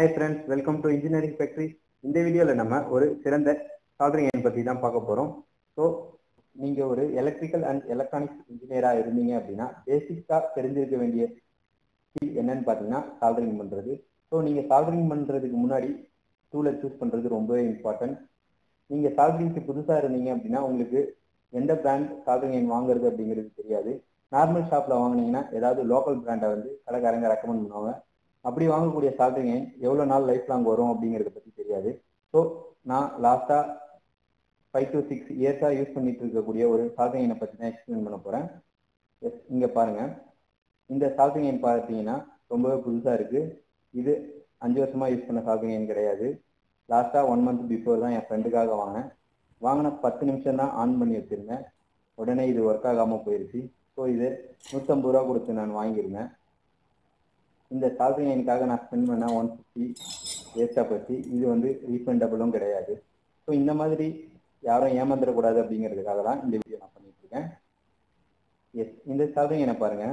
hi friends welcome to engineering factory இந்த வீடியோவில் நம்ம ஒரு சிறந்த சால்டரிங் எண் பற்றி தான் பார்க்க போகிறோம் ஸோ நீங்கள் ஒரு எலக்ட்ரிக்கல் அண்ட் எலக்ட்ரானிக்ஸ் இன்ஜினியராக இருந்தீங்க அப்படின்னா பேசிக்காக தெரிஞ்சிருக்க வேண்டிய ஸ்கில் என்னன்னு பார்த்தீங்கன்னா சால்டரிங் பண்ணுறது ஸோ நீங்கள் சால்டரிங் பண்ணுறதுக்கு முன்னாடி டூலை சூஸ் பண்ணுறது ரொம்பவே இம்பார்ட்டன்ட் நீங்கள் சால்டரிங்க்கு புதுசாக இருந்தீங்க அப்படின்னா உங்களுக்கு எந்த பிராண்ட் சால்டரிங் எண் வாங்குறது அப்படிங்கிறது தெரியாது நார்மல் ஷாப்பில் வாங்கினீங்கன்னா ஏதாவது லோக்கல் பிராண்டை வந்து கடைக்காரங்க ரெக்கமெண்ட் பண்ணுவாங்க அப்படி வாங்கக்கூடிய சால்டரிங் எண் எவ்வளோ நாள் லைஃப் லாங் வரும் அப்படிங்கிறத பற்றி தெரியாது ஸோ நான் லாஸ்ட்டாக ஃபைவ் டு சிக்ஸ் இயர்ஸாக யூஸ் பண்ணிட்டு இருக்கக்கூடிய ஒரு சால்டரிங் எண்ணை பற்றி தான் எக்ஸ்பிளைன் பண்ண போகிறேன் எஸ் இங்கே பாருங்கள் இந்த சால்டரிங் எண் பார்த்தீங்கன்னா ரொம்பவே புதுசாக இருக்குது இது அஞ்சு வருஷமாக யூஸ் பண்ண சால்டரிங் எண் கிடையாது லாஸ்ட்டாக ஒன் மந்த் பிஃபோர் தான் என் ஃப்ரெண்டுக்காக வாங்கினேன் வாங்கின பத்து நிமிஷம் தான் ஆன் பண்ணி வச்சுருந்தேன் உடனே இது ஒர்க் ஆகாமல் போயிடுச்சு ஸோ இது நூற்றம்பது ரூபா கொடுத்து நான் வாங்கியிருந்தேன் இந்த சால்ரி எண்ணுக்காக நான் ஸ்பெண்ட் பண்ண ஒன் ஃபிஃப்டி வேஸ்ட்டாக போச்சு இது வந்து ரீஃபண்டபிளும் கிடையாது ஸோ இந்த மாதிரி யாரும் ஏமாந்துடக்கூடாது அப்படிங்கிறதுக்காக தான் இந்த வீடியோ நான் பண்ணிட்டு இருக்கேன் எஸ் இந்த சால்ரி எண்ணை பாருங்க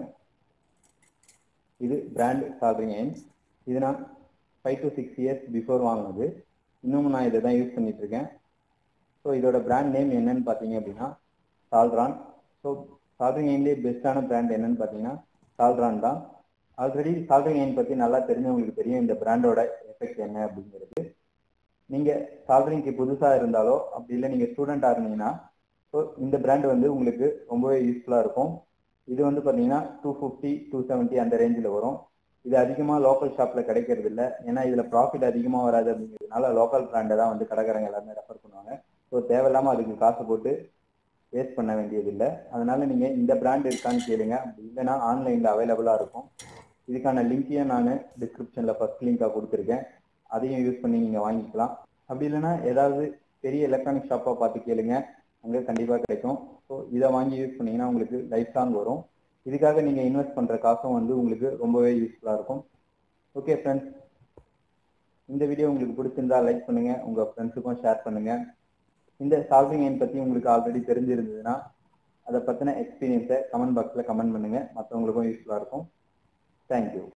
இது பிராண்ட் சால்ரி எண் இது நான் five to six years before வாங்கினது இன்னமும் நான் இதை தான் யூஸ் பண்ணிட்டு இருக்கேன் ஸோ இதோட பிராண்ட் நேம் என்னன்னு பார்த்தீங்க அப்படின்னா சால்ரான் ஸோ சால்ட்ரிங் எயின்லேயே பெஸ்ட்டான பிராண்ட் என்னன்னு பார்த்தீங்கன்னா சால்ட்ரான் தான் ஆல்ரெடி சால்ட்ரிங் எயின் பற்றி நல்லா தெரிஞ்சவங்களுக்கு தெரியும் இந்த பிராண்டோட எஃபெக்ட் என்ன அப்படிங்கிறது நீங்கள் சால்ட்ரிங்க்கு புதுசாக இருந்தாலோ அப்படி இல்லை நீங்கள் ஸ்டூடெண்ட்டாக இருந்தீங்கன்னா ஸோ இந்த பிராண்ட் வந்து உங்களுக்கு ரொம்பவே யூஸ்ஃபுல்லாக இருக்கும் இது வந்து பார்த்தீங்கன்னா டூ ஃபிஃப்டி டூ செவன்ட்டி அந்த ரேஞ்சில் வரும் இது அதிகமாக லோக்கல் ஷாப்பில் கிடைக்கிறது இல்லை ஏன்னா இதில் ப்ராஃபிட் அதிகமாக வராது அப்படிங்கிறதுனால லோக்கல் பிராண்டை தான் வந்து கடைக்காரங்க எல்லாருமே ரெஃபர் பண்ணுவாங்க ஸோ தேவையில்லாமல் அதுக்கு காசு போட்டு வேஸ்ட் பண்ண வேண்டியதில்லை அதனால நீங்கள் இந்த பிராண்ட் இருக்கான்னு கேளுங்க அப்படி இல்லைன்னா ஆன்லைனில் அவைலபிளாக இருக்கும் இதுக்கான லிங்க்கையும் நான் டிஸ்கிரிப்ஷனில் ஃபர்ஸ்ட் லிங்காக கொடுத்துருக்கேன் அதையும் யூஸ் பண்ணி நீங்கள் வாங்கிக்கலாம் அப்படி இல்லைன்னா ஏதாவது பெரிய எலக்ட்ரானிக் ஷாப்பாக பார்த்து கேளுங்க அங்கே கண்டிப்பாக கிடைக்கும் ஸோ இதை வாங்கி யூஸ் பண்ணீங்கன்னா உங்களுக்கு லைஃப் லாங் வரும் இதுக்காக நீங்கள் இன்வெஸ்ட் பண்ணுற காசும் வந்து உங்களுக்கு ரொம்பவே யூஸ்ஃபுல்லாக இருக்கும் ஓகே ஃப்ரெண்ட்ஸ் இந்த வீடியோ உங்களுக்கு பிடிச்சிருந்தா லைக் பண்ணுங்கள் உங்கள் ஃப்ரெண்ட்ஸுக்கும் ஷேர் பண்ணுங்கள் இந்த சால்விங் எண் பற்றி உங்களுக்கு ஆல்ரெடி தெரிஞ்சிருந்ததுன்னா அதை பற்றின எக்ஸ்பீரியன்ஸை கமெண்ட் பாக்ஸில் கமெண்ட் பண்ணுங்கள் மற்றவங்களுக்கும் யூஸ்ஃபுல்லாக இருக்கும் தேங்க்யூ